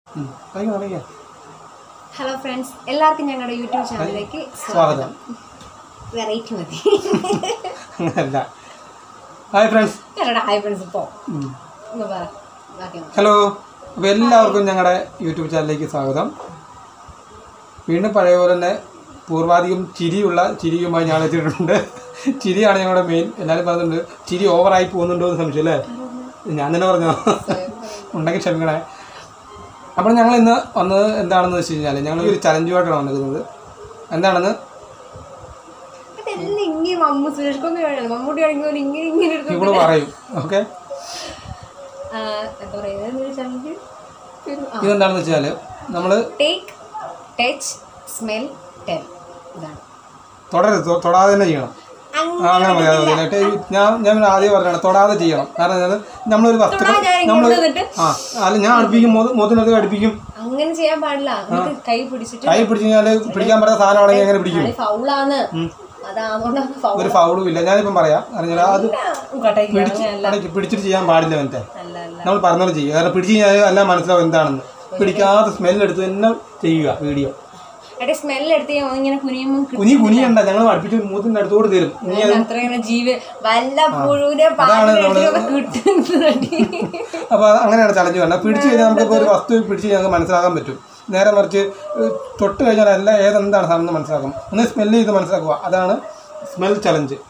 ഉം. തുടങ്ങിക്കോ, തുടങ്ങിക്കോ. ഹലോ ഫ്രണ്ട്സ് എല്ലാവർക്കും ഞങ്ങളുടെ യൂട്യൂബ് ചാനലിലേക്ക് സ്വാഗതം വെറൈറ്റി മതി അങ്ങനല്ല ഹായ് ഫ്രണ്ട്സ് ഞങ്ങളുടെ ഹായ് ഫ്രണ്ട്സ് ഇപ്പോൾ പറ ബാക്കി നോക്കാം. ഹലോ അപ്പോൾ എല്ലാവർക്കും ഞങ്ങളുടെ യൂട്യൂബ് ചാനലിലേക്ക് സ്വാഗതം വീണ്ടും പഴയ പോലെ തന്നെ പൂർവാധികം ചിരിയുള്ള ചിരിയുമായി ഞാൻ എത്തിയിട്ടുണ്ട് ചിരിയാണ് ഞങ്ങളുടെ മെയിൻ എല്ലാവരും പറയുന്നുണ്ട് ചിരി ഓവറായി പോകുന്നുണ്ടോ എന്ന് സംശയം അല്ലേ ഞാൻ തന്നെ പറഞ്ഞോ ഉണ്ടെങ്കിൽ ക്ഷമിക്കണേ അപ്പോൾ ഞങ്ങൾ ഇന്ന് വന്നത് എന്താണെന്ന് വെച്ച് കഴിഞ്ഞാൽ ഞങ്ങൾ ഒരു ചലഞ്ചുമായിട്ടാണ് വന്നിരിക്കുന്നത് എന്താണെന്ന് അതെല്ലാം ഇങ്ങനെ മമ്മൂ സുരേഷ് ഗോപി വേണമല്ലോ മമ്മൂട്ടി ആണെങ്കിൽ ഇങ്ങനെ ഇങ്ങനെ എടുത്ത് ഇവിടെ പറയും ഓക്കെ ആ, എന്താ പറയുക ചലഞ്ച് ഇതെന്താണെന്ന് വെച്ചാൽ നമ്മൾ ടേക്ക് ടച്ച് സ്മെൽ ടെൽ ഇതാണ് തുടരരുത് തൊ- തൊടാതെ തന്നെ ചെയ്യണം ആ, അങ്ങനെ മതി അത് മതി എന്നിട്ട് ഈ ഞാൻ ഞാൻ പിന്നെ ആദ്യം പറഞ്ഞാണ് തൊടാതെ ചെയ്യണം കാരണം എന്താണ് നമ്മളൊരു വസ്തുക്കൾ തൊടാൻ ഞാൻ ഇങ്ങനെ നമ്മൾ കൊണ്ടുവന്നിട്ട് ആ അല്ല ഞാൻ അടുപ്പിക്കും മുഖ- മുഖത്തിനകത്ത് അടുപ്പിക്കും അങ്ങനെ ചെയ്യാൻ പാടില്ല എന്നിട്ട് കൈ പിടിച്ചിട്ട് കൈ പിടിച്ച് കഴിഞ്ഞാൽ പിടിക്കാൻ പറ്റാത്ത സാധനമാണെങ്കിൽ എങ്ങനെ പിടിക്കും അത് ഫൗളാന്ന് അതാതുകൊണ്ടാണ് ഫൗൾ ഒരു ഫൗളും ഇല്ല ഞാനിപ്പം പറയാം അറിഞ്ഞാൽ അത് കട്ടയ്ക്ക് പിടിച്ച് അടയ്ക്ക് പിടിച്ചിട്ട് ചെയ്യാൻ പാടില്ല മറ്റേ അല്ല അല്ല നമ്മൾ പറഞ്ഞത് ചെയ്യുക കാരണം പിടിച്ച് കഴിഞ്ഞാൽ എല്ലാം മനസ്സിലാവും എന്താണെന്ന് പിടിക്കാത്ത സ്മെല്ലെടുത്ത് തന്നെ ചെയ്യുക വീഡിയോ എടേ സ്മെല്ല് എടുത്ത് ഞാൻ ഇങ്ങനെ കുനിയുമ്പോൾ കുനി കുനിയണ്ട ഞങ്ങൾ അടുപ്പിച്ച് മൂത്തിന്റെ അടുത്തോട് തരും ഇനി അത് അത്ര ഇങ്ങനെ ജീവ വല്ല പുഴുവിനെ അതാണ് പാലിനൊക്കെ കിട്ടുന്നുണ്ട് അപ്പോൾ അത് അങ്ങനെയാണ് ചലഞ്ച് വേണ്ടത് പിടിച്ചു കഴിഞ്ഞാൽ നമുക്കിപ്പോൾ ഒരു വസ്തു പിടിച്ച് കഴിഞ്ഞാൽ നമുക്ക് മനസ്സിലാക്കാൻ പറ്റും നേരെ മറിച്ച് ഏഹ്, തൊട്ട് കഴിഞ്ഞാൽ എല്ലാം ഏതെന്താണ് സാധനം എന്ന് മനസ്സിലാക്കും ഒന്ന് സ്മെല്ല് ചെയ്ത് മനസ്സിലാക്കുക അതാണ് സ്മെൽ ചലഞ്ച്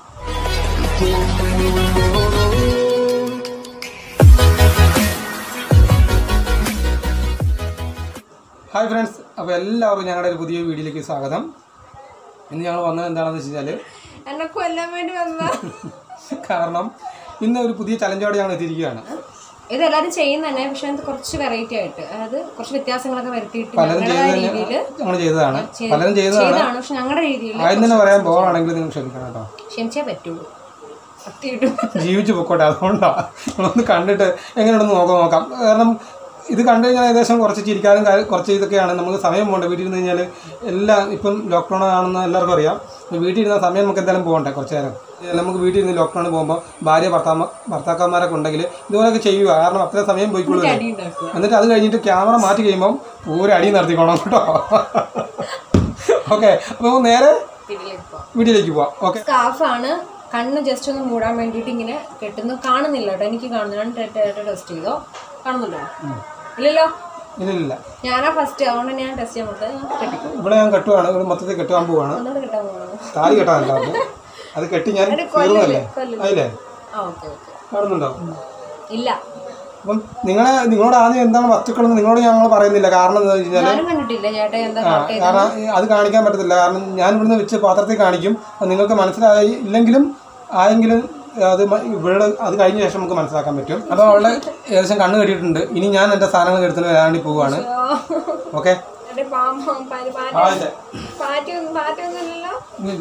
ഹായ് ഫ്രണ്ട്സ് അപ്പോൾ എല്ലാവർക്കും ഞങ്ങളുടെ ഒരു പുതിയ വീഡിയോയിലേക്ക് സ്വാഗതം ഇന്ന് ഞങ്ങൾ വന്നത് എന്താണെന്ന് വെച്ച് കഴിഞ്ഞാൽ എന്നെ കൊല്ലാൻ വേണ്ടി വന്ന കാരണം ഇന്ന് ഒരു പുതിയ ചലഞ്ചോടെ ഞങ്ങൾ എത്തിയിരിക്കുകയാണ് ഇത് എല്ലാവരും ചെയ്യുന്ന തന്നെ പക്ഷെ അത് കുറച്ച് വെറൈറ്റി ആയിട്ട് അതായത് കുറച്ച് വ്യത്യാസങ്ങളൊക്കെ വരുത്തിയിട്ട് പലരും ഞങ്ങളുടേതായ ചെയ്ത് രീതിയിൽ ഞങ്ങൾ ചെയ്തതാണ് പലരും ചെയ്തതാണ് ചെയ്താണ് പക്ഷെ ഞങ്ങളുടെ രീതിയിൽ ആദ്യം തന്നെ പറയാൻ ബോറാണെങ്കിൽ നിങ്ങൾ ക്ഷമിക്കണം കേട്ടോ ക്ഷമിച്ചേ പറ്റുള്ളൂ സത്യമായിട്ടും ജീവിച്ചു പൊക്കോട്ടെ അതുകൊണ്ടാണ് നമ്മളൊന്ന് കണ്ടിട്ട് എങ്ങനെയുണ്ടെന്ന് നോക്കാം നോക്കാം കാരണം ഇത് കണ്ടു കഴിഞ്ഞാൽ ഏകദേശം കുറച്ച് ചിരിക്കാനും കാര്യം- കുറച്ച് ഇതൊക്കെയാണ് നമുക്ക് സമയം പോകണ്ടേ വീട്ടിൽ ഇരുന്ന് കഴിഞ്ഞാൽ എല്ലാം ഇപ്പം ലോക്ക്ഡൗൺ ആണെന്ന് എല്ലാവർക്കും അറിയാം അപ്പോൾ വീട്ടിൽ ഇരുന്ന സമയം നമുക്ക് എന്തായാലും പോകണ്ടേ കുറച്ച് നേരം ഏ, നമുക്ക് വീട്ടിൽ ഇരുന്ന് ലോക്ക്ഡൗൺ പോകുമ്പോൾ ഭാര്യ ഭർത്താമ ഭർത്താക്കന്മാരൊക്കെ ഉണ്ടെങ്കിൽ ഇതുപോലെയൊക്കെ ചെയ്യുക കാരണം അത്രയും സമയം പോയിക്കൊള്ളൂ അടി ഉണ്ടാക്കുക എന്നിട്ട് അത് കഴിഞ്ഞിട്ട് ക്യാമറ മാറ്റി കഴിയുമ്പം ഒരു അടി നടത്തിക്കോണം കേട്ടോ ഓക്കെ അപ്പോൾ നേരെ ഇതിലിപ്പോ വീട്ടിലേക്ക് പോവാം ഓക്കെ സ്കാർഫാണ് കണ്ണ് ജസ്റ്റ് ഒന്ന് മൂടാൻ വേണ്ടിയിട്ട് ഇങ്ങനെ കെട്ടുന്നു കാണുന്നില്ല കേട്ടോ എനിക്ക് കാണുന്നില്ല ടെസ്റ്റ് ചെയ്തോ കാണുന്നുണ്ടോ ഇല്ലല്ലോ ഇല്ലില്ല ഞാനാ ഫസ്റ്റ് അതുകൊണ്ട് ഞാൻ ടെസ്റ്റ് ചെയ്യാൻ കൊടുത്തത് കെട്ടിക്കും ഇവിടെ ഞാൻ കെട്ടുവാണ് ഇവിടെ മൊത്തത്തിൽ കെട്ടുവാൻ പോവാണ് ഒന്നുകൂടെ കെട്ടാൻ പോകുന്നത് താലി കെട്ടാനല്ല അത് അത് കെട്ടി ഞാൻ തീർന്നല്ലേ കൊല്ലില്ല. അതില്ലേ ആ ഓക്കെ ഓക്കെ കാണുന്നുണ്ടോ ഇല്ല അപ്പം നിങ്ങളെ നിങ്ങളോട് ആദ്യം എന്താണ് വസ്തുക്കളെന്ന് നിങ്ങളോട് ഞങ്ങൾ പറയുന്നില്ല കാരണം എന്താ വെച്ച് കഴിഞ്ഞാൽ ഞാനും കണ്ടിട്ടില്ല ചേട്ടാ എന്താ ആ, കാരണം ഈ അത് കാണിക്കാൻ പറ്റത്തില്ല കാരണം ഞാൻ ഇവിടുന്ന് വെച്ച് പാത്രത്തിൽ കാണിക്കും അത് നിങ്ങൾക്ക് മനസ്സിലായി ഇല്ലെങ്കിലും ആയെങ്കിലും അത് മ- ഇവിടെ അത് കഴിഞ്ഞ ശേഷം നമുക്ക് മനസ്സിലാക്കാൻ പറ്റും അപ്പോൾ അവളുടെ ഏകദേശം കണ്ണ് കെട്ടിയിട്ടുണ്ട് ഇനി ഞാൻ എൻ്റെ സാധനങ്ങൾ എടുത്തിട്ട് വരാൻ വേണ്ടി പോവുകയാണ് ഓക്കെ എന്റെ പാമ്പ പാറ്റ ആദ്യത്തെ പാറ്റൊന്നും പാറ്റൊന്നും ഇല്ലല്ലോ ഇല്ലില്ല.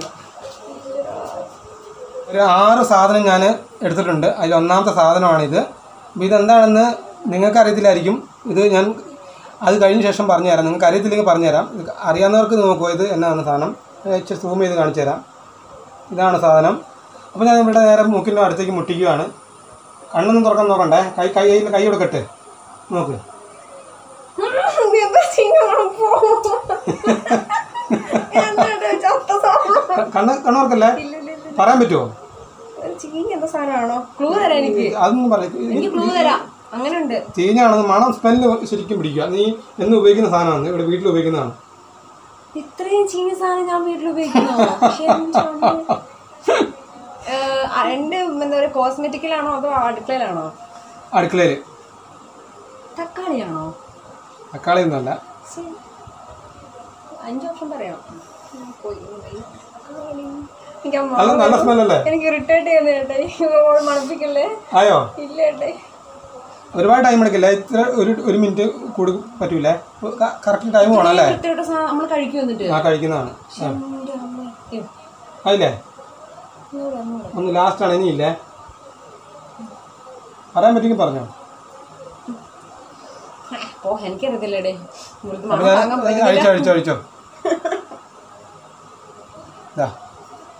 ഒരു ആറ് സാധനം ഞാൻ എടുത്തിട്ടുണ്ട് അതിൽ ഒന്നാമത്തെ സാധനമാണിത് അപ്പോൾ ഇതെന്താണെന്ന് നിങ്ങൾക്ക് അറിയത്തില്ലായിരിക്കും ഇത് ഞാൻ അത് കഴിഞ്ഞ ശേഷം പറഞ്ഞുതരാം നിങ്ങൾക്ക് അറിയത്തില്ലെങ്കിൽ പറഞ്ഞുതരാം ഇത് അറിയാവുന്നവർക്ക് നോക്കുമോ ഇത് എന്നാണ് സാധനം ഞാൻ ഇച്ചിരി സൂം ചെയ്ത് കാണിച്ചു തരാം ഇതാണ് സാധനം അപ്പോൾ ഞാൻ ഇവിടെ നേരെ മൂക്കിൻ്റെ അടുത്തേക്ക് മുട്ടിക്കുകയാണ് കണ്ണൊന്നും തുറക്കാൻ നോക്കണ്ടേ കൈ കൈ കൈ കൊടുക്കട്ടെ നോക്ക് എന്താ ചെയ്യുന്നത്? പോ. എന്നിട്ട് ചത്ത സാധനം. ക- കണ്ണ് കണ്ണ് തുറക്കല്ലേ ഇല്ല, ഇല്ല, ഇല്ല. പറയാൻ പറ്റുമോ ഒരു ചീഞ്ഞ എന്താ സാധനമാണോ ക്ലൂ തരാം എനിക്ക് അതൊന്നും പറയും എനിക്ക് ക്ലൂ തരാം അങ്ങനെ ഉണ്ട് ചീഞ്ഞാണെന്ന് മണം സ്മെല്ല് ശരിക്കും പിടിക്കുക നീ എന്ന് ഉപയോഗിക്കുന്ന സാധനമാണ് ഇവിടെ വീട്ടിൽ ഉപയോഗിക്കുന്നതാണ് ഇത്രയും ചീഞ്ഞ സാധനം ഞാൻ വീട്ടിൽ ഉപയോഗിക്കുന്നോ പക്ഷേ എന്താണ്? ഏഹ്, ആ, എന്റെ എന്താ പറയുക കോസ്മെറ്റിക്കിലാണോ അതോ അടുക്കളയിലാണോ അടുക്കളയിൽ തക്കാളിയാണോ തക്കാളി ഒന്നുമല്ല ശ്ശെ. അഞ്ച് ഓപ്ഷൻ പറയാം ഉം, പോയി, പോയി. തക്കാളി. എനിക്ക് ആ നല്ല മണം നല്ല സ്മെല്ലല്ലേ എനിക്ക് ഇറിറ്റേറ്റ് ചെയ്യുന്ന ചേട്ടായി മണപ്പിക്കല്ലേ ആയോ ഇല്ല ചേട്ടായി ഒരുപാട് ടൈം എടുക്കില്ല ഇത്ര ഒരു ഒരു മിനിറ്റ് കൂടി പറ്റൂലേ കറക്റ്റ് ടൈം വേണം അല്ലേ വൃത്തികെട്ട സാധനം നമ്മൾ കഴിക്കും എന്നിട്ട് ആ കഴിക്കുന്നതാണ് ആ. എൻ്റെ അമ്മ. അയ്യോ, അതില്ലേ ഒന്നുകൂടെ, ഒന്നുകൂടെ. ഒന്ന് ലാസ്റ്റാണ് ഇനിയില്ലേ പറയാൻ പറ്റുമെങ്കിൽ പറഞ്ഞോ പോ എനിക്കറിയത്തില്ലേടേ ഇവിടുത്തെ അപ്പൊ മണം ഞാൻ താങ്ങാൻ പറ്റുന്നില്ല. അഴിച്ചോ അഴിച്ചോ അഴിച്ചോ ഇതാ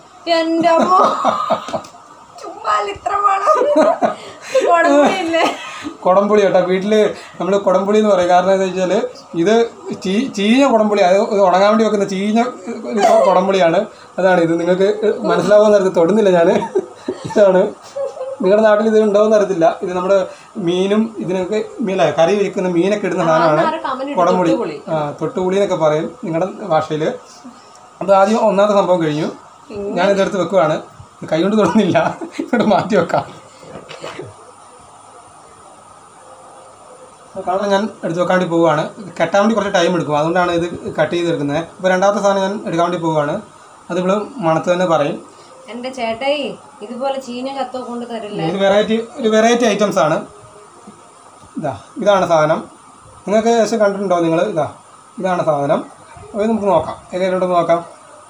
എൻ്റെ അമ്മ ചുമ്മാ ഇത്ര മണം കുഴപ്പമില്ലേ കുടംപുളി കേട്ടോ വീട്ടിൽ നമ്മൾ കുടംപുളി എന്ന് പറയും കാരണം എന്താ വെച്ചാൽ ഇത് ചീ ചീഞ്ഞ കുടംപുളി അത് ഇത് ഉണങ്ങാൻ വേണ്ടി വെക്കുന്ന ചീഞ്ഞ ഒരു കുടംപുളിയാണ് അതാണ് ഇത് നിങ്ങൾക്ക് മനസ്സിലാവുമെന്ന് നേരത്തെ തൊടുന്നില്ല ഞാൻ ഇതാണ് നിങ്ങളുടെ നാട്ടിൽ ഇത് ഉണ്ടോയെന്ന് അറിയത്തില്ല ഇത് നമ്മുടെ മീനും ഇതിനൊക്കെ മീന കറി വയ്ക്കുന്ന മീനൊക്കെ ഇടുന്ന സാധനമാണ് ആരോ comment ഇട്ടു, കുടംപുളി തൊട്ടുപുളി. ആ തൊട്ടുപുളി എന്നൊക്കെ പറയും നിങ്ങളുടെ ഭാഷയിൽ അത് ആദ്യം ഒന്നാമത്തെ സംഭവം കഴിഞ്ഞു ഞാനിതെടുത്ത് വെക്കുവാണ് കൈ കൊണ്ട് തൊടുന്നില്ല ഇവിടെ മാറ്റി വെക്കാം കാരണം ഞാൻ എടുത്ത് വെക്കാൻ വേണ്ടി പോവുകയാണ് കെട്ടാൻ വേണ്ടി കുറച്ച് ടൈം എടുക്കും അതുകൊണ്ടാണ് ഇത് കട്ട് ചെയ്തെടുക്കുന്നത് ഇപ്പോൾ രണ്ടാമത്തെ സാധനം ഞാൻ എടുക്കാൻ വേണ്ടി പോവുകയാണ് അത് ഇവിടെ മണത്ത് തന്നെ പറയും എന്റെ ചേട്ടായി ഇതുപോലെ ചീഞ്ഞ കത്തോ കൊണ്ട് തരില്ല ഇത് വെറൈറ്റി ഒരു വെറൈറ്റി ഐറ്റംസ് ആണ് ഇതാ ഇതാണ് സാധനം നിങ്ങൾക്ക് ഏകദേശം കണ്ടിട്ടുണ്ടോ നിങ്ങൾ ഇതാ ഇതാണ് സാധനം അത് നമുക്ക് നോക്കാം എങ്ങനെയുണ്ടെന്ന് നോക്കാം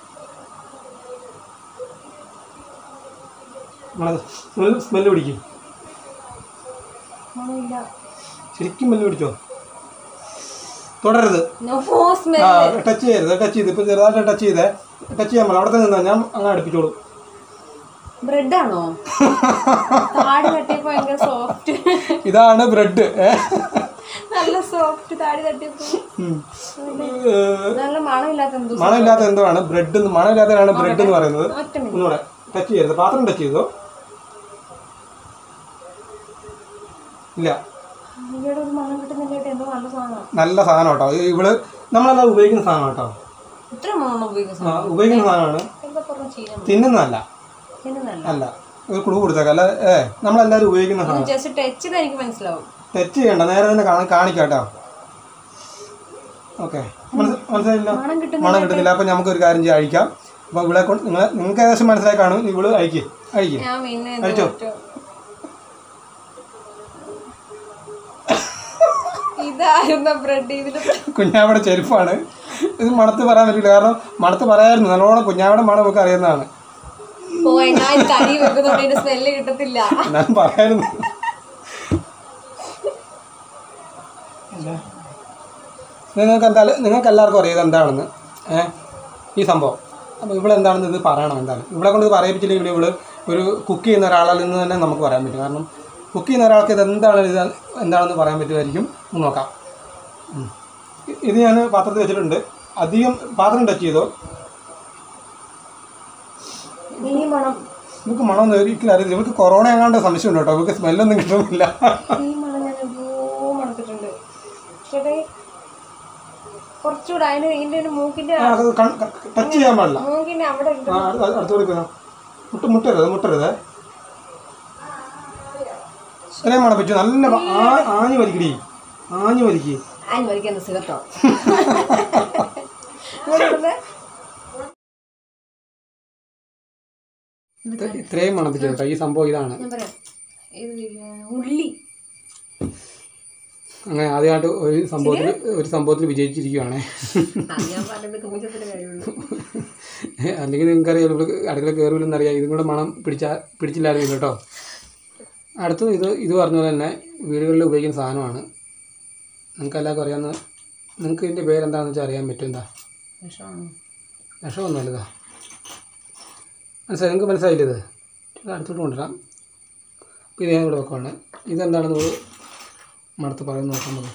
നമ്മളത് സ്മെല്ല് പിടിക്കും മണമില്ല ശരിക്കും സ്മെല്ല് പിടിച്ചോ തുടരുത് നോ സ്മെൽ ആ ടച്ച് ചെയ്യരുത് ടച്ച് ചെയ്ത് ഇപ്പോൾ ചെറുതായിട്ട് ടച്ച് ചെയ്തേ ടച്ച് ചെയ്യാൻ പാടില്ല അവിടെ തന്നെ നിന്നാ ഞാൻ അങ്ങനെ അടുപ്പിച്ചോളൂ ബ്രെഡ് ആണോ താടി തട്ടിയപ്പോ ഭയങ്കര സോഫ്റ്റ് ഇതാണ് ബ്രെഡ് നല്ല സോഫ്റ്റ് താടി തട്ടിയപ്പോ നല്ല മണമില്ലാത്ത എന്തോ മണമില്ലാത്ത എന്തോ ആണ് ബ്രെഡ് മണമില്ലാത്തതാണ് ബ്രെഡ് എന്ന് പറയുന്നത് ഒറ്റ മിനിറ്റ് ഒന്നുകൂടെ ടച്ച് ചെയ്യരുത് പാത്രം ടച്ച് ചെയ്തോ ഇല്ല ഇവിടെ ഒരു മണം കിട്ടുന്നില്ല കേട്ടോ, എന്തോ നല്ല സാധനം നല്ല സാധനം കേട്ടോ ഇത് ഇവള് നമ്മളെല്ലാം ഉപയോഗിക്കുന്ന സാധനം കേട്ടോ ഇത്ര മണം ഉപയോഗിക്കുന്ന ആ, ഉപയോഗിക്കുന്ന സാധനമാണ് എന്താ പറഞ്ഞ ചീന തിന്നുന്നതല്ല തിന്നുന്നല്ല അല്ല ഒരു ക്ലൂ കൊടുത്തേക്കാം അല്ല ഏ നമ്മളെല്ലാവരും ഉപയോഗിക്കുന്ന സാധനം ജസ്റ്റ് ടച്ച് ചെയ്ത് എനിക്ക് മനസ്സിലാവും തെറ്റ് ചെയ്യണ്ട നേരെ തന്നെ കാണി കാണിക്കാം കേട്ടോ ഓക്കെ മനസ്സിലായില്ല മണം കിട്ടുന്ന മണം കിട്ടുന്നില്ല അപ്പം നമുക്ക് ഒരു കാര്യം ചെയ്യാം അഴിക്കാം അപ്പോൾ ഇവിടെ കൊണ്ട് നിങ്ങൾ നിങ്ങൾക്ക് ഏകദേശം മനസ്സിലായി കാണും ഇവള് അഴിക്ക് അഴിക്ക് ഞാൻ പിന്നെ കഴിച്ചോ? എന്തോ ഇതായിരുന്ന ബ്രെഡ് ഇതില് കുഞ്ഞാവിടെ ചെരുപ്പാണ് ഇത് മണത്ത് പറയാൻ പറ്റില്ല കാരണം മണത്ത് പറയായിരുന്നു നല്ലോണം കുഞ്ഞാവിടെ മണം നമുക്ക് അറിയുന്നതാണ് പോയി ഞാൻ ഇത് കരി വെക്കുന്നോണ്ട് ഇതിന്റെ സ്മെല്ല് കിട്ടത്തില്ല ഞാൻ പറയായിരുന്നു നിങ്ങൾക്ക് എന്തായാലും നിങ്ങൾക്ക് എല്ലാവർക്കും അറിയാം ഇത് എന്താണെന്ന് ഏ ഈ സംഭവം അപ്പോൾ ഇവിടെ എന്താണെന്ന് ഇത് പറയണം എന്താണ് ഇവിടെ കൊണ്ട് ഇത് പറയിപ്പിച്ചില്ലെങ്കിൽ ഇവിടെ ഒരു കുക്ക് ചെയ്യുന്ന ഒരാളിൽ നിന്ന് തന്നെ നമുക്ക് പറയാൻ പറ്റും കാരണം കുക്ക് ചെയ്യുന്ന ഒരാൾക്ക് ഇത് എന്താണ് ഇത് എന്താണെന്ന് പറയാൻ പറ്റുമായിരിക്കും ഒന്ന് നോക്കാം ഉം. ഇ- ഇത് ഞാൻ പാത്രത്തിൽ വെച്ചിട്ടുണ്ട് അധികം പാത്രം ടച്ച് ചെയ്തോ ഈ മണം നമുക്ക് മണം ഒരിക്കലും അറിയില്ല ഇവർക്ക് കൊറോണ എങ്ങാണ്ട് സംശയമുണ്ട് കേട്ടോ ഇവർക്ക് സ്മെല്ലൊന്നും കിട്ടുന്നില്ല ഈ മണം ഞാൻ എന്തോ മണത്തിട്ടുണ്ട് ചേട്ടേ കുറച്ചുകൂടെ അതിന് ഇതിന്റെ ഒരു മൂക്കിന്റെ ആ, അത് ടച്ച് ചെയ്യാൻ പാടില്ല മൂക്കിന്റെ അവിടെ ഉണ്ട്. ആ അടുത്ത് അടുത്ത് കൊടുക്കുന്ന മുട്ട മുട്ടരുത് മുട്ടരുത് ഇത്രയും മണപ്പിച്ചു നല്ല വ- ആ- ആഞ്ഞു വലിക്കടി ആഞ്ഞു വലിക്ക് ആൻ വലിക്കുന്ന സിഗരറ്റോ ഇങ്ങോട്ട് ഇത് ഇത്രയും മണപ്പിച്ചു കേട്ടോ ഈ സംഭവം ഇതാണ് ഞാൻ പറയാം ഇത് ഉള്ളി അങ്ങനെ ആദ്യമായിട്ട് ഒരു സംഭവത്തിൽ ഒരു സംഭവത്തിൽ വിജയിച്ചിരിക്കുവാണേ അത് ഞാൻ പറഞ്ഞത് കുമിച്ചത്തിന്റെ കാര്യമുള്ളൂ അല്ലെങ്കിൽ നിങ്ങൾക്കറിയാം ഇവിടെ അടുക്കള കയറില്ലെന്ന് അറിയാം ഇതും കൂടെ മണം പിടിച്ചാ പിടിച്ചില്ലായിരുന്നു കേട്ടോ അടുത്തത് ഇത് ഇത് പറഞ്ഞ പോലെ തന്നെ വീടുകളിൽ ഉപയോഗിക്കുന്ന സാധനമാണ് നിങ്ങൾക്ക് എല്ലാവർക്കും അറിയാവുന്ന നിങ്ങൾക്ക് ഇതിൻ്റെ പേരെന്താണെന്ന് വെച്ചാൽ അറിയാൻ പറ്റും എന്താ വിഷമാണോ വിഷമൊന്നുമല്ല ഇതാ മനസ്സിലായി നിങ്ങൾക്ക് മനസ്സിലായില്ലേ ഇത് ഇത് അടുത്തോട്ട് കൊണ്ടുവരാം അപ്പോൾ ഇത് ഞാൻ ഇവിടെ വെക്കുവാണ് ഇതെന്താണെന്ന് നമ്മൾ മണത്ത് പറയുന്നത് നോക്കുന്നത്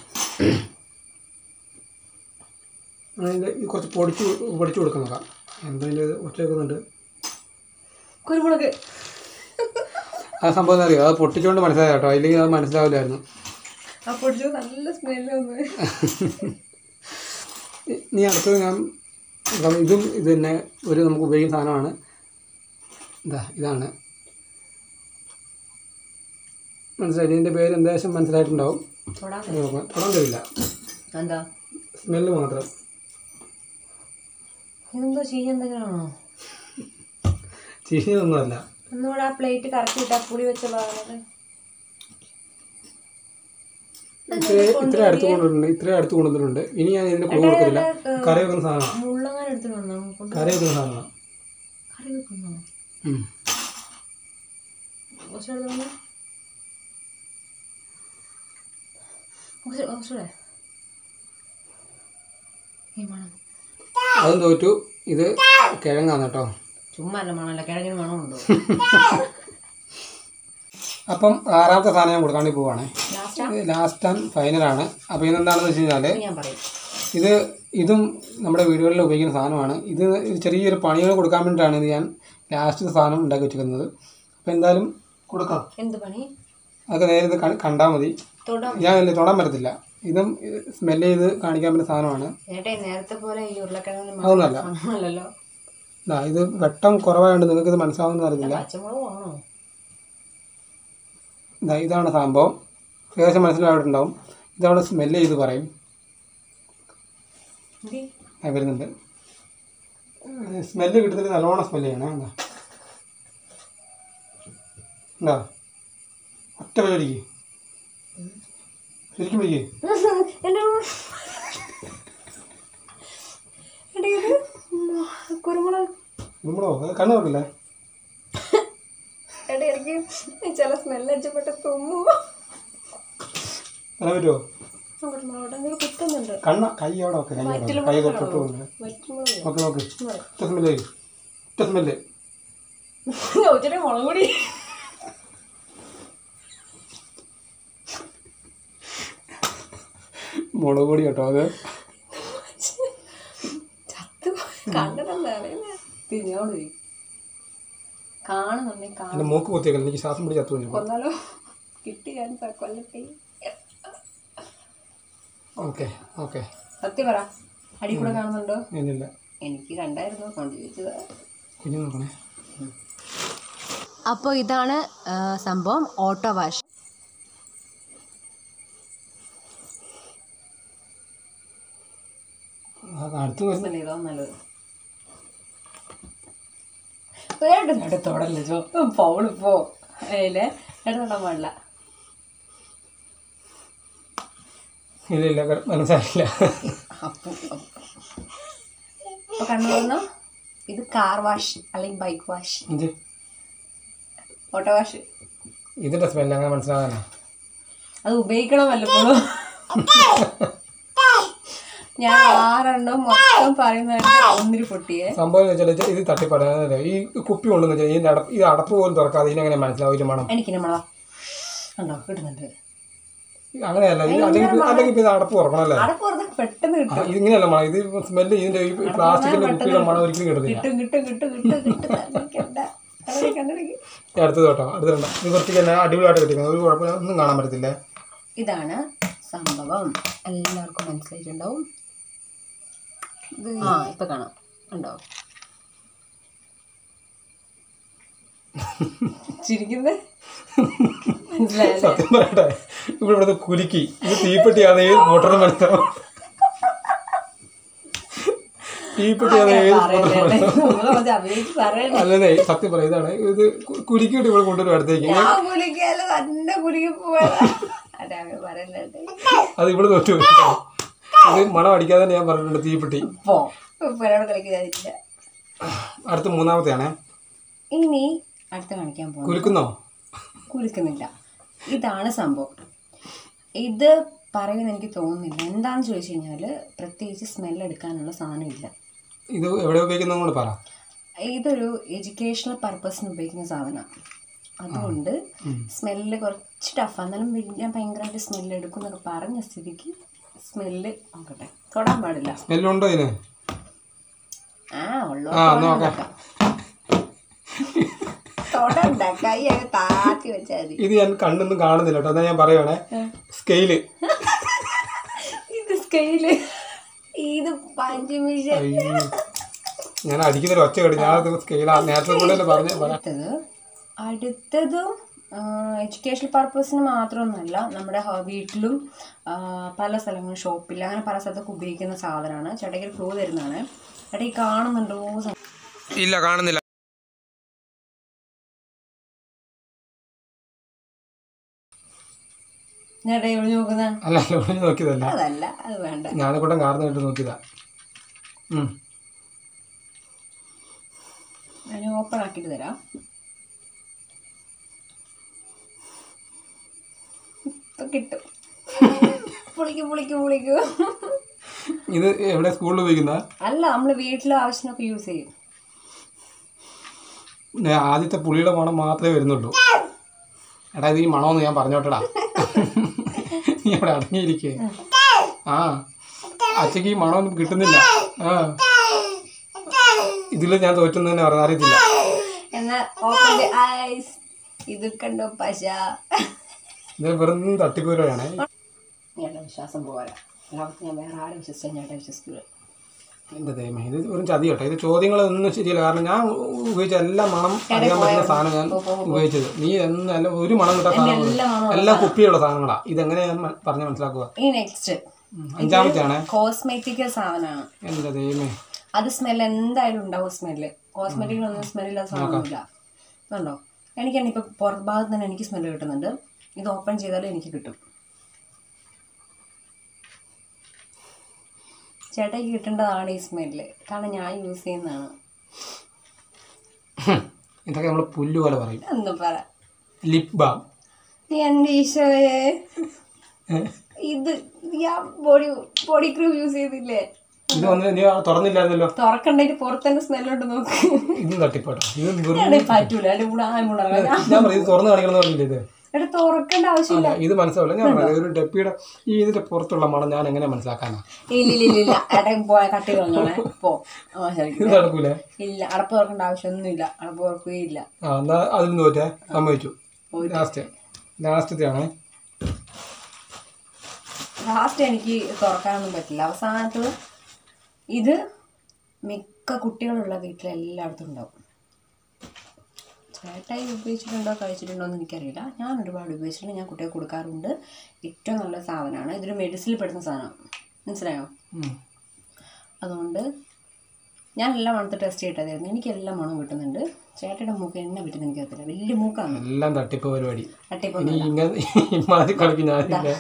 അതിൻ്റെ ഇത് കുറച്ച് പൊടിച്ച് പൊടിച്ച് കൊടുക്കാൻ നോക്കാം എന്തതിൻ്റെ ഒച്ച വെക്കുന്നുണ്ട് കുരുമുളക് ആ സംഭവം എന്താ അറിയോ അത് പൊട്ടിച്ചുകൊണ്ട് മനസ്സിലായി കേട്ടോ അല്ലെങ്കിൽ അത് മനസ്സിലാവില്ലായിരുന്നു ആ പൊടിച്ചു നല്ല സ്മെല്ല് വന്ന് നീ അടുത്തത് ഞാൻ ഇപ്പം ഇതും ഇത് തന്നെ ഒരു നമുക്ക് ഉപയോഗിക്കുന്ന സാധനമാണ് ഇതാ ഇതാണ് മനസ്സിലായി ഇതിൻ്റെ പേര് എന്തായാലും മനസ്സിലായിട്ടുണ്ടാവും തൊടാ അത് നോക്കാം തൊടാൻ തരില്ല എന്താ സ്മെല്ല് മാത്രം ഇതെന്തോ ചീഞ്ഞ എന്തെങ്കിലാണോ ചീഞ്ഞതൊന്നുമല്ല ഒന്നുകൂടെ ആ പ്ലേറ്റ് കറക്കി ഇട്ടാ പുളി വെച്ച ഭാഗത്ത് ഇത്ര ഇത്ര അടുത്ത് കൊണ്ടുവന്നിട്ടുണ്ട് ഇത്ര അടുത്ത് കൊണ്ടുവന്നിട്ടുണ്ട് ഇനി ഞാൻ ഇതിൻ്റെ കൂടുതൽ കൊടുക്കത്തില്ല കറി വെക്കുന്ന സാധനമാണ് മുള്ളങ്ങാൻ എടുത്തിട്ട് വന്നോ കൊണ്ട് കറി വെക്കുന്ന സാധനമാണ് കറി വെക്കുന്നോ ഉം. കുറച്ചുകൂടെ എടുത്തോണ്ട് വന്നോ. കുറച്ച് കുറച്ചുകൂടെ ഈ മണം അതും തോറ്റു ഇത് കിഴങ്ങാണ് കേട്ടോ ചുമ്മാ അല്ല മണമല്ല കിഴങ്ങിന് മണമുണ്ടോ അപ്പം ആറാമത്തെ സാധനം ഞാൻ കൊടുക്കാൻ വേണ്ടി പോവാണേ ലാസ്റ്റ് ലാസ്റ്റ് ആൻഡ് ഫൈനലാണ് അപ്പോൾ ഇതെന്താണെന്ന് വെച്ച് കഴിഞ്ഞാൽ ഞാൻ പറയും ഇത് ഇതും നമ്മുടെ വീടുകളിൽ ഉപയോഗിക്കുന്ന സാധനമാണ് ഇത് ചെറിയൊരു പണികൾ കൊടുക്കാൻ വേണ്ടിയിട്ടാണ് ഇത് ഞാൻ ലാസ്റ്റ് സാധനം ഉണ്ടാക്കി വെച്ചിരിക്കുന്നത് അപ്പോൾ എന്തായാലും കൊടുക്കാം എന്ത് പണി അതൊക്കെ നേരെ ഇത് കണ്ടാൽ മതി തൊടാം ഞാൻ ഇല്ല, തൊടാൻ പറ്റത്തില്ല ഇതും സ്മെല്ല് ചെയ്ത് കാണിക്കാൻ പറ്റുന്ന സാധനമാണ് ഏട്ടേ നേരത്തെ പോലെ ഈ ഉരുളക്കിഴങ്ങിന് അതൊന്നുമല്ല അല്ലല്ലോ ദാ ഇത് വെട്ടം കുറവായതുകൊണ്ട് നിങ്ങൾക്ക് ഇത് മനസ്സിലാവുമെന്ന് അറിയില്ല പച്ചമുളക് ആണോ ദാ ഇതാണ് സംഭവം ഏകദേശം മനസ്സിലായിട്ടുണ്ടാവും ഇതവിടെ സ്മെല്ല് ചെയ്ത് പറയും ഇത് ആ, വരുന്നുണ്ട് സ്മെല്ല് കിട്ടത്തില്ല നല്ലോണം സ്മെല്ല് ചെയ്യണേ എന്താ എന്താ ഒറ്റ പരിപാടിക്ക് ശരിക്കും പിടിക്ക് എൻ്റെ എടീ, ഇത് മ- കുരുമുളക് നമ്മളോ കണ്ണു നോക്കില്ലേ എടേ എനിക്ക് ചില സ്മെല്ല് അടിച്ചപ്പെട്ട തുമ്മു പറയാൻ പറ്റുമോ കുരുമുളക് എന്തെങ്കിലും കുത്തുന്നുണ്ട് കണ്ണ കൈ അവിടെ ഒക്കെ കൈ അവിടെ കൈ തൊട്ടുകൊണ്ട് വറ്റുമുളക് നോക്ക് നോക്ക് ഒറ്റ സ്മെല്ല് ഒറ്റ സ്മെല്ല് ചോദിച്ചിട്ട് മുളക് പൊടി മുളക് പൊടി കേട്ടോ അത് ചത്തു കണ്ടതെന്താണ് തിരിഞ്ഞോട് കാണുന്നുണ്ടെങ്കിൽ കാണും എൻ്റെ മൂക്ക് കുത്തിയേക്കല്ല എനിക്ക് ശ്വാസം പിടിച്ച് ചത്തു കഴിഞ്ഞു കൊന്നാലോ കിട്ടി ഞാൻ കൊല്ലത്തെ ഓക്കെ ഓക്കെ സത്യം പറ അടി കൂടെ കാണുന്നുണ്ടോ ഇല്ലില്ല എനിക്ക് കണ്ടായിരുന്നു കൊണ്ട് ചോദിച്ചത് കുഞ്ഞു നോക്കണേ അപ്പോൾ ഇതാണ് ആ, സംഭവം ഓട്ടോ വാഷ് ആ, അടുത്ത് വരുന്ന ഇതാ നല്ലത് വേണ്ട എടുത്തോടല്ലേ ചോ പോണ് പോ അതില് എടുത്തോടാൻ പാടില്ല ഇല്ല ഇല്ല ക- മനസ്സിലായില്ല അപ്പം അപ്പോൾ കണ്ടു ഇത് കാർ വാഷ് അല്ലെങ്കിൽ ബൈക്ക് വാഷ് എന്ത് ഓട്ടോ വാഷ് ഇതിൻ്റെ സ്മെല്ല് അങ്ങനെ മനസ്സിലാകാനാ അത് ഉപയോഗിക്കണം വല്ലപ്പോഴും ഞാൻ ആറെണ്ണം മൊത്തം പറയുന്നതായിട്ട് ഒന്നിരി പൊട്ടിയേ സംഭവം എന്ന് വെച്ചാൽ ഇത് തട്ടിപ്പറയാനല്ലേ ഈ കുപ്പി കൊണ്ടെന്ന് വെച്ചാൽ ഇതിൻ്റെ അടപ്പ് ഇത് അടപ്പ് പോലും തുറക്കാതെ ഇതിനെങ്ങനെ മനസ്സിലാവും ഇതിന് മണം എനിക്ക് നമ്മളാ കണ്ടോ കിട്ടുന്നുണ്ട് അങ്ങനെയല്ല ഇത് അല്ലെങ്കിൽ അല്ലെങ്കിൽ ഇപ്പം ഇത് അടപ്പ് തുറക്കണമല്ലേ അടപ്പ് പുറത്ത് പെട്ടെന്ന് ആ, കിട്ടും ഇതിങ്ങനെയല്ല മണം ഇത് സ്മെല്ല് ഇതിൻ്റെ ഈ പ്ലാസ്റ്റിക്കിൻ്റെ കുപ്പിയുടെ മണം ഒരിക്കലും കിട്ടത്തില്ല കിട്ടും കിട്ടും കിട്ടും കിട്ടും കിട്ടും കണ്ടിരിക്കണ്ട. കണ്ടിരിക്ക്, കണ്ടിരിക്ക്. ഈ അടുത്തത് കേട്ടോ അടുത്തുണ്ട് ഇത് കുറച്ച് തന്നെ അടിപൊളിയായിട്ട് കിട്ടിക്കുന്നത് ഒരു കുഴപ്പമില്ല ഒന്നും കാണാൻ പറ്റത്തില്ല ഇതാണ് സംഭവം എല്ലാവർക്കും മനസ്സിലായിട്ടുണ്ടാവും ഇത് ആ ഇപ്പൊ കാണാം ഉണ്ടോ ചിരിക്കുന്നത് മനസ്സിലായല്ലേ സത്യം പറയട്ടെ ഇവിടെ ഇവിടുത്തെ കുലുക്കി ഇത് തീപ്പെട്ടിയാണ് ഏത് മോട്ടറിന് മനസ്സിലാവും തീപ്പെട്ടിയാണ് ഏത് മോട്ടറിന് മനസ്സിലാവും അഭിനയിച്ച് പറയണേ അല്ലേ സത്യം പറയാം ഇതാണ് ഇത് കു- കുലുക്കിയിട്ട് ഇവിടെ കൊണ്ടുവരും അടുത്തേക്ക് ഞാൻ കുലിക്കാല് തന്നെ കുലുക്കി പോവാ അതെ അവൻ പറയണ്ടേ അത് ഇവിടെ തൊട്ട് ഇത് മണം അടിക്കാതെ തന്നെ ഞാൻ പറഞ്ഞിട്ടുണ്ട് തീപ്പെട്ടി പോ ഇപ്പോഴോട് കളിക്കാതില്ല അടുത്ത മൂന്നാമത്തെയാണേ ഇനി അടുത്ത കാണിക്കാൻ പോകും കുലുക്കുന്നോ കുലുക്കുന്നില്ല ഇതാണ് സംഭവം ഇത് പറയുമെന്ന് എനിക്ക് തോന്നുന്നില്ല എന്താണെന്ന് ചോദിച്ചു കഴിഞ്ഞാൽ പ്രത്യേകിച്ച് സ്മെല്ല് എടുക്കാനുള്ള സാധനമില്ല ഇത് എവിടെ ഉപയോഗിക്കുന്ന കൂടെ പറ ഇതൊരു എഡ്യൂക്കേഷണൽ പർപ്പസിന് ഉപയോഗിക്കുന്ന സാധനമാണ് അതുകൊണ്ട് സ്മെല്ല് കുറച്ച് ടഫാണ് എന്നാലും വി- ഞാൻ ഭയങ്കരമായിട്ട് സ്മെല്ല് എടുക്കും എന്നൊക്കെ പറഞ്ഞ സ്ഥിതിക്ക് സ്മെല്ല് നോക്കട്ടെ തൊടാൻ പാടില്ല സ്മെല്ലുണ്ടോ ഇതിന് ആ ഉള്ളു ആ നോക്കാം തൊടണ്ട കൈ അങ്ങ് താത്തി വെച്ചാൽ മതി ഇത് ഞാൻ കണ്ണൊന്നും കാണുന്നില്ല കേട്ടോ എന്നാ ഞാൻ പറയുവാണേ സ്കെയില് ഇത് സ്കെയില് ഇത് പഞ്ചമിഷ അയ്യോ. ഞാൻ അടിക്കുന്നൊരു ഒച്ച കേട്ടു ഞാൻ സ്കെയിലാ നേരത്തെ കൂടെ തന്നെ പറഞ്ഞ പറ അടുത്തത് അടുത്തതും എഡ്യൂക്കേഷണൽ പർപ്പസിന് മാത്രമൊന്നുമല്ല നമ്മുടെ ഹ- വീട്ടിലും ആ, പല സ്ഥലങ്ങളും ഷോപ്പിൽ അങ്ങനെ പല സ്ഥലത്തൊക്കെ ഉപയോഗിക്കുന്ന സാധനമാണ് ചേട്ടയ്ക്ക് ഒരു ക്ലൂ തരുന്നതാണ് ചേട്ടാ ഈ കാണുന്നുണ്ടോ സം- ഇല്ല കാണുന്നില്ല ചേട്ടാ എവിടെ നോക്കുന്ന അല്ല അല്ല ഒളിഞ്ഞ് നോക്കിയതല്ല അതല്ല അത് വേണ്ട ഞാനെക്കൂട്ടം കാർന്ന് കേട്ട് നോക്കിയതാ ഉം. ഞാൻ ഓപ്പൺ ആക്കിയിട്ട് തരാം ഇപ്പൊ കിട്ടും പുളിക്കും പുളിക്കും പുളിക്കും ഇത് എവിടെ സ്കൂളിൽ ഉപയോഗിക്കുന്ന അല്ല നമ്മൾ വീട്ടിലെ ആവശ്യത്തിനൊക്കെ യൂസ് ചെയ്യും ആദ്യത്തെ പുളിയുടെ മണം മാത്രമേ വരുന്നുള്ളൂ എടാ ഇത് ഈ മണമെന്ന് ഞാൻ പറഞ്ഞോട്ടടാ നീ അവിടെ അടങ്ങിയിരിക്കേ ആ അച്ഛക്ക് ഈ മണമൊന്നും കിട്ടുന്നില്ല ആ ഇതിൽ ഞാൻ തോറ്റെന്ന് തന്നെ പറയാൻ അറിയത്തില്ല എന്നാ ഓപ്പൺ ഐസ് ഇത് കണ്ടോ പശ ഇത് വെറും തട്ടിപ്പൂരാണ് ഞങ്ങളുടെ വിശ്വാസം പോരാ ലോകത്ത് ഞാൻ വേറെ ആരും വിശ്വസിച്ചാൽ ഞാൻ വിശ്വസിക്കുക എൻ്റെ ദൈവമേ ഇത് ഒരു ചതി കേട്ടോ ഇത് ചോദ്യങ്ങളൊന്നും ശരിയല്ല കാരണം ഞാൻ ഉപയോഗിച്ച എല്ലാ മണം അറിയാൻ പറ്റുന്ന സാധനം ഞാൻ ഉപയോഗിച്ചത് നീ എന്ന് അല്ല ഒരു മണം കിട്ടാത്ത സാധനങ്ങൾ എല്ലാ മണവും എല്ലാം കുപ്പിയുള്ള സാധനങ്ങളാ ഇതെങ്ങനെ ഞാൻ മ- പറഞ്ഞ് മനസ്സിലാക്കുക ഈ നെക്സ്റ്റ് ഉം. അഞ്ചാമത്തെയാണ് കോസ്മെറ്റിക് സാധനമാണ് എൻ്റെ ദൈവമേ അത് സ്മെൽ എന്തായാലും ഉണ്ടാവും സ്മെല്ല് കോസ്മെറ്റിക്കിനൊന്നും സ്മെല്ലില്ലാത്ത സാധനമൊന്നുമില്ല കണ്ടോ എനിക്കാണ് ഇപ്പൊ പുറത്ത് ഭാഗത്ത് തന്നെ എനിക്ക് സ്മെല്ല് കിട്ടുന്നുണ്ട് ഇത് ഓപ്പൺ ചെയ്താലും എനിക്ക് കിട്ടും ചേട്ടയ്ക്ക് കിട്ടേണ്ടതാണ് ഈ സ്മെല്ല് കാരണം ഞാൻ യൂസ് ചെയ്യുന്നതാണ് ഹും. ഇതൊക്കെ നമ്മൾ പുല്ല് പോലെ പറയും എന്ന് പറ ലിപ് ബാം എന്റെ ഈശോയെ ഇത് ഞാൻ ബോഡി ബോഡി ക്രീം യൂസ് ചെയ്തില്ലേ ഇത് വന്ന് നീ തുറന്നില്ലായിരുന്നല്ലോ തുറക്കണ്ടതിന് പുറത്ത് തന്നെ സ്മെല്ലുണ്ട് നോക്ക് ഇതും തട്ടിപ്പോട്ടോ ഇത് വെറും എടേ, പറ്റൂല അതിന്റെ കൂടെ ആ മുടങ്ങാൻ ഞാൻ പറയും ഇത് തുറന്ന് കാണിക്കണം എന്ന് പറഞ്ഞില്ലേ ഇത് എടാ തുറക്കേണ്ട ആവശ്യമില്ല അല്ല ഇത് മനസ്സിലാവില്ല ഞാൻ പറയാം ഒരു ഡപ്പിയുടെ ഈ ഇതിന്റെ പുറത്തുള്ള മണം ഞാൻ എങ്ങനെ മനസ്സിലാക്കാനാ ഇല്ല ഇല്ല ഇല്ല ഇല്ല ഏട്ടൻ പോയ കട്ടി കളഞ്ഞോളെ പോ ആ ശരി ഇത് നടക്കൂലേ ഇല്ല അടപ്പ് തുറക്കേണ്ട ആവശ്യമൊന്നുമില്ല അടപ്പ് തുറക്കുകയില്ല ആ എന്നാ അതിൽ നിന്ന് തോറ്റേ സമ്മതിച്ചു ലാസ്റ്റ് ലാസ്റ്റത്തെ ആണേ ലാസ്റ്റ് എനിക്ക് തുറക്കാനൊന്നും പറ്റില്ല അവസാനത്തത് ഇത് മിക്ക കുട്ടികളുള്ള വീട്ടിൽ എല്ലായിടത്തും ഉണ്ടാവും ചേട്ടായി ഉപയോഗിച്ചിട്ടുണ്ടോ കഴിച്ചിട്ടുണ്ടോ എന്ന് എനിക്കറിയില്ല ഞാൻ ഒരുപാട് ഉപയോഗിച്ചിട്ടുണ്ട് ഞാൻ കുട്ടികൾക്ക് കൊടുക്കാറുണ്ട് ഏറ്റവും നല്ല സാധനമാണ് ഇതൊരു മെഡിസിനിൽ പെടുന്ന സാധനമാണ് മനസ്സിലായോ ഉം. അതുകൊണ്ട് ഞാൻ എല്ലാം മണത്ത് ടെസ്റ്റ് ചെയ്തിട്ടായിരുന്നു എനിക്ക് എല്ലാം മണം കിട്ടുന്നുണ്ട് ചേട്ടയുടെ മൂക്ക് എന്നെ പറ്റുന്ന എനിക്കറിയത്തില്ല വലിയ മൂക്കാണ് എല്ലാം തട്ടിപ്പ് പരിപാടി തട്ടിപ്പം ഇനി ഇങ്ങനെ ഇമാതിരി കളിക്ക് ഞാനില്ല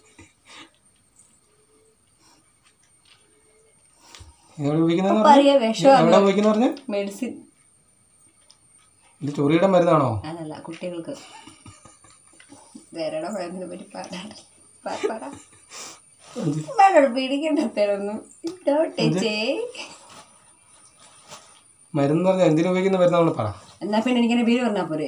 എവിടെ ഉപയോഗിക്കുന്ന പറയാ വിഷം എവിടെ ഉപയോഗിക്കുന്ന പറഞ്ഞ മെഡിസിൻ ഇത് ചൊറിയുടെ മരുന്നാണോ അതല്ല കുട്ടികൾക്ക് വേറെ മരുന്നിനെ പറ്റി പറയാൻ വേണോട് പിടിക്കണ്ട പേരൊന്നും ടച്ചേ മരുന്ന് പറഞ്ഞാൽ എന്തിനു ഉപയോഗിക്കുന്ന മരുന്നാണ് പറ എന്നാ പിന്നെ എനിക്കെന്നെ പേര് പറഞ്ഞാ പോരെ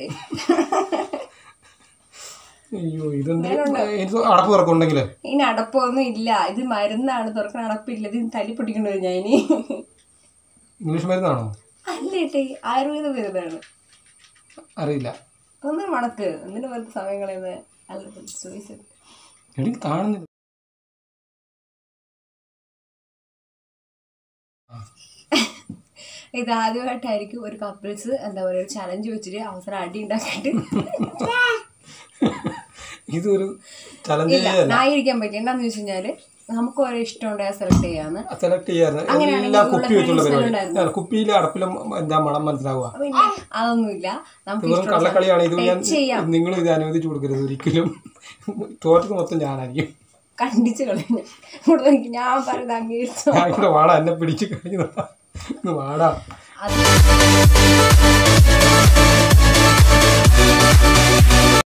അയ്യോ ഇതെന്തിനു ഇത് അടപ്പ് തുറക്കുണ്ടെങ്കിൽ ഇനി അടപ്പൊന്നും ഇല്ല ഇത് മരുന്നാണ് തുറക്കാൻ അടപ്പില്ല ഇത് തല്ലി പൊട്ടിക്കേണ്ടി വരും ഞാൻ ഇനി ഇംഗ്ലീഷ് മരുന്നാണോ അല്ല ഏട്ടേ ആയുർവേദ മരുന്നാണ് അറിയില്ല ഒന്ന് മണക്ക് എന്തിനു വെറുതെ സമയം കളയുന്നത് അല്ല ചോയ്സ് എടി കാണുന്നില്ല ഇത് ആദ്യമായിട്ടായിരിക്കും ഒരു കപ്പിൾസ് എന്താ പറയുക ഒരു ചലഞ്ച് വെച്ചിട്ട് അവസരം അടി ഉണ്ടാക്കിയിട്ട് ഇതൊരു ചലഞ്ച് ഇല്ല ന്യായീകരിക്കാൻ പറ്റില്ല എന്താന്ന് വെച്ച് കഴിഞ്ഞാല് നമുക്ക് ഓരോ ഇഷ്ടം ഉണ്ടായാൽ സെലക്ട് ചെയ്യാന്ന് സെലക്ട് ചെയ്യാറ് എല്ലാം കുപ്പി വെച്ചുള്ള പരിപാടി ആ, കുപ്പിയിലെ അടപ്പിലും എന്താ മണം മനസ്സിലാവുക പിന്നെ അതൊന്നുമില്ല നമുക്ക് വെറും കള്ളക്കളിയാണ് ഇത് ഞാൻ ടച്ച് ചെയ്യാം നിങ്ങൾ ഇത് അനുവദിച്ചു കൊടുക്കരുത് ഒരിക്കലും തോറ്റത് മൊത്തം ഞാനായിരിക്കും കണ്ടിച്ച് കളഞ്ഞു ഇവിടെ നോക്കി ഞാൻ പറയുന്നത് അംഗീകരിച്ചു ഞാൻ ഇവിടെ വാടാ എന്നെ പിടിച്ച് കഴിഞ്ഞു വാടാ അത്